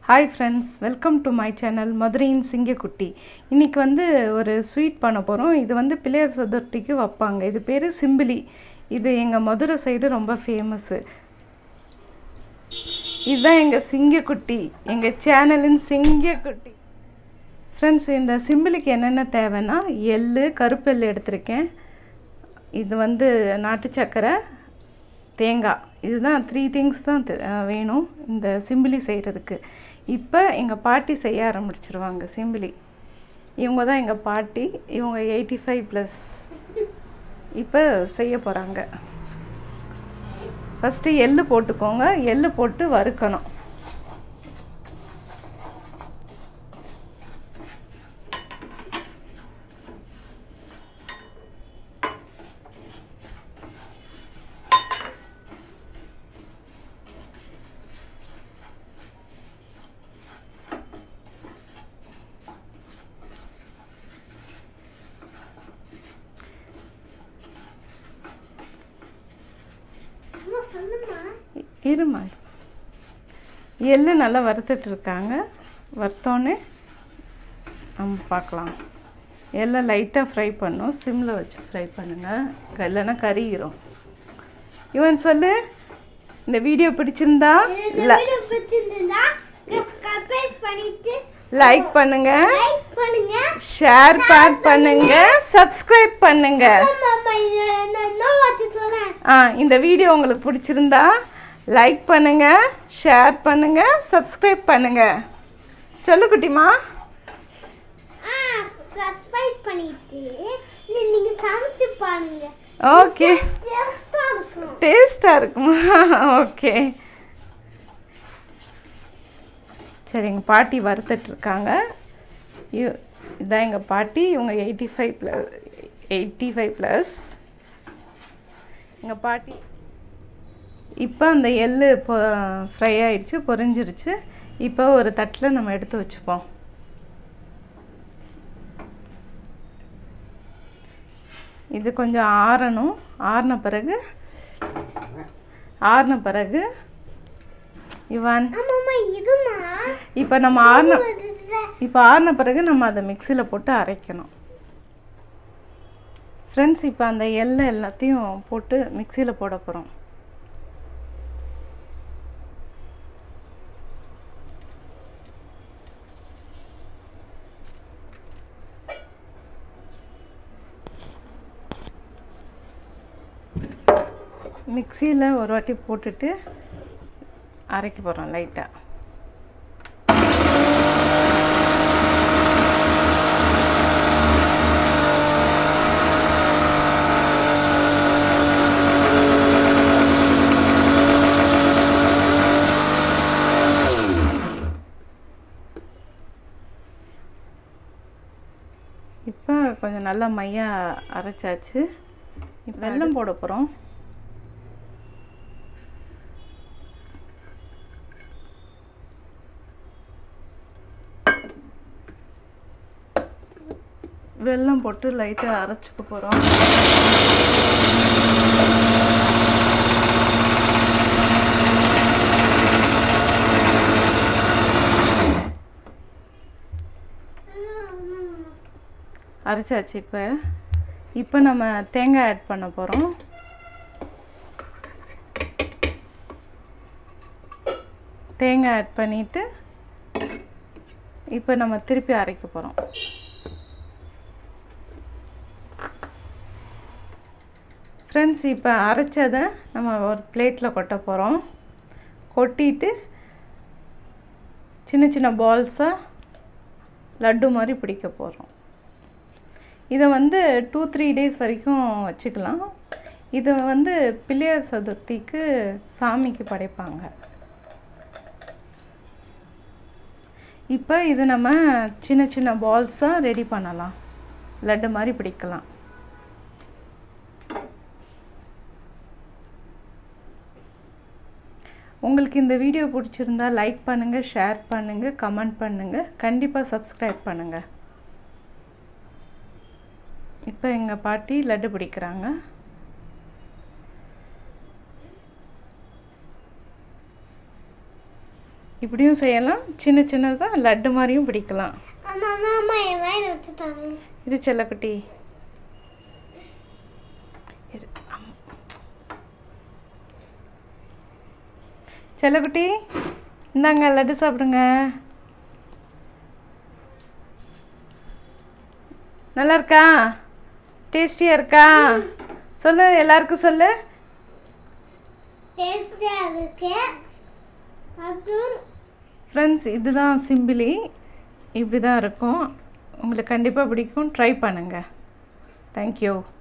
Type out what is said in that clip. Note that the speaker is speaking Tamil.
Hi friends welcome to my channel மதுரையின் சிங்கக்குட்டி இன்றைக்கி வந்து ஒரு ஸ்வீட் பண்ண போகிறோம் இது வந்து பிள்ளையார் சதுர்த்திக்கு வைப்பாங்க இது பேர் சிம்பிளி இது எங்கள் மதுரை சைடு ரொம்ப ஃபேமஸ்ஸு இதுதான் எங்கள் சிங்கக்குட்டி எங்கள் சேனலின் சிங்கக்குட்டி ஃப்ரெண்ட்ஸ் இந்த சிம்பிளுக்கு என்னென்ன தேவைன்னா எள்ளு கருப்பெல் எடுத்திருக்கேன் இது வந்து நாட்டு சக்கரை தேங்காய் இதுதான் த்ரீ திங்ஸ் தான் தெ- அஹ் வேணும் இந்த சிம்பிளி செய்கிறதுக்கு இப்போ எங்கள் பாட்டி செய்ய ஆரம்பிச்சிருவாங்க சிம்பிளி இவங்க தான் எங்கள் பாட்டி இவங்க எயிட்டி ஃபைவ் ப்ளஸ் இப்போ செய்ய போகிறாங்க ஃபஸ்ட்டு எள்ளு போட்டுக்கோங்க எள்ளு போட்டு வறுக்கணும் அம்மா சொல்லுமா இ- இருமா எள்ளு நல்லா வறுத்துட்டு இருக்காங்க வறுத்தோன்னே நம்ம பார்க்கலாம் எல்லாம் லைட்டாக ஃப்ரை பண்ணும் சிம்மில் வச்சு ஃப்ரை பண்ணுங்கள் இல்லைன்னா கறிகிறோம் இவன் சொல்லு இந்த வீடியோ பிடிச்சிருந்தா இந்த வீடியோ பிடிச்சிருந்தா சப்ஸ்கிரைப் பண்ணிட்டு லைக் பண்ணுங்க லைக் பண்ணுங்க ஷேர் பேக் பண்ணுங்க சப்ஸ்கிரைப் பண்ணுங்க அம்மா இது நான் இன்னொரு வார்த்தை சொல்றேன் ஆ இந்த வீடியோ உங்களுக்கு பிடிச்சிருந்தா லைக் பண்ணுங்க ஷேர் பண்ணுங்க சப்ஸ்கிரைப் பண்ணுங்க சொல்லு குட்டிமா ஆ சப்ஸ்கிரைப் பண்ணிட்டு இல்ல நீங்க சமைச்சு பாருங்க ஓகே டேஸ்டா இருக்கும் டேஸ்டாக இருக்குமா ஓகே சரி எங்கள் பாட்டி வறுத்துட்டு இருக்காங்க இ- இதான் எங்கள் பாட்டி இவங்க eighty five plus eighty five plus எங்கள் பாட்டி இப்போ அந்த எள்ளு இப்போ ஃப்ரை ஆயிடுச்சு பொரிஞ்சிருச்சு இப்போ ஒரு தட்டில் நம்ம எடுத்து வச்சுப்போம் இது கொஞ்சம் ஆறணும் ஆறின பிறகு ஆறின பிறகு இவன் ஆமாம்மா இதுமா இப்போ நம்ம ஆறின இதுல இப்போ ஆறின பிறகு நம்ம அதை மிக்சியில் போட்டு அரைக்கணும் ஃப்ரெண்ட்ஸ் இப்போ அந்த எள்ளை எல்லாத்தையும் போட்டு மிக்சியில் போட போகிறோம் மிக்சியில் ஒரு வாட்டி போட்டுட்டு அரைக்க போகிறோம் லைட்டாக இப்போ கொஞ்சம் நல்லா மையாக அரைச்சாச்சு இப்போ வெல்லம் போட போகிறோம் வெல்லம் போட்டு லைட்டாக அரைச்சிக்க போகிறோம் அரைச்சாச்சு இப்போ இப்போ நம்ம தேங்காய் ஆட் பண்ண போகிறோம் தேங்காய் ஆட் பண்ணிவிட்டு இப்போ நம்ம திருப்பி அரைக்க போகிறோம் ஃப்ரெண்ட்ஸ் இப்போ அரைச்சதை நம்ம ஒரு பிளேட்டில் கொட்ட போகிறோம் கொட்டிட்டு சின்ன சின்ன பால்ஸாக லட்டு மாதிரி பிடிக்க போகிறோம் இதை வந்து டூ த்ரீ டேஸ் வரைக்கும் வச்சுக்கலாம் இது வந்து பிள்ளையார் சதுர்த்திக்கு சாமிக்கு படைப்பாங்க இப்போ இது நம்ம சின்ன சின்ன பால்ஸாக ரெடி பண்ணலாம் லட்டு மாதிரி பிடிக்கலாம் உங்களுக்கு இந்த வீடியோ பிடிச்சிருந்தா லைக் பண்ணுங்கள் ஷேர் பண்ணுங்கள் கமெண்ட் பண்ணுங்கள் கண்டிப்பாக சப்ஸ்கிரைப் பண்ணுங்கள் இப்போ எங்கள் பாட்டி லட்டு பிடிக்கிறாங்க இப்படியும் செய்யலாம் சின்ன சின்னதாக லட்டு மாதிரியும் பிடிக்கலாம் அம்மா அம்மா அம்மா என் வாயில வச்சுட்டாங்க இரு செல்லக்குட்டி இரு, அம். செல்லக்குட்டி இந்தாங்க லட்டு சாப்பிடுங்க நல்லா இருக்கா டேஸ்டியாக இருக்கா சொல்லு எல்லாருக்கும் சொல்லு டேஸ்டியா இருக்கு மற்றும் ஃப்ரெண்ட்ஸ் இதுதான் சிம்பிளி இப்படி தான் இருக்கும் உங்களுக்கு கண்டிப்பாக பிடிக்கும் ட்ரை பண்ணுங்கள் தேங்க்யூ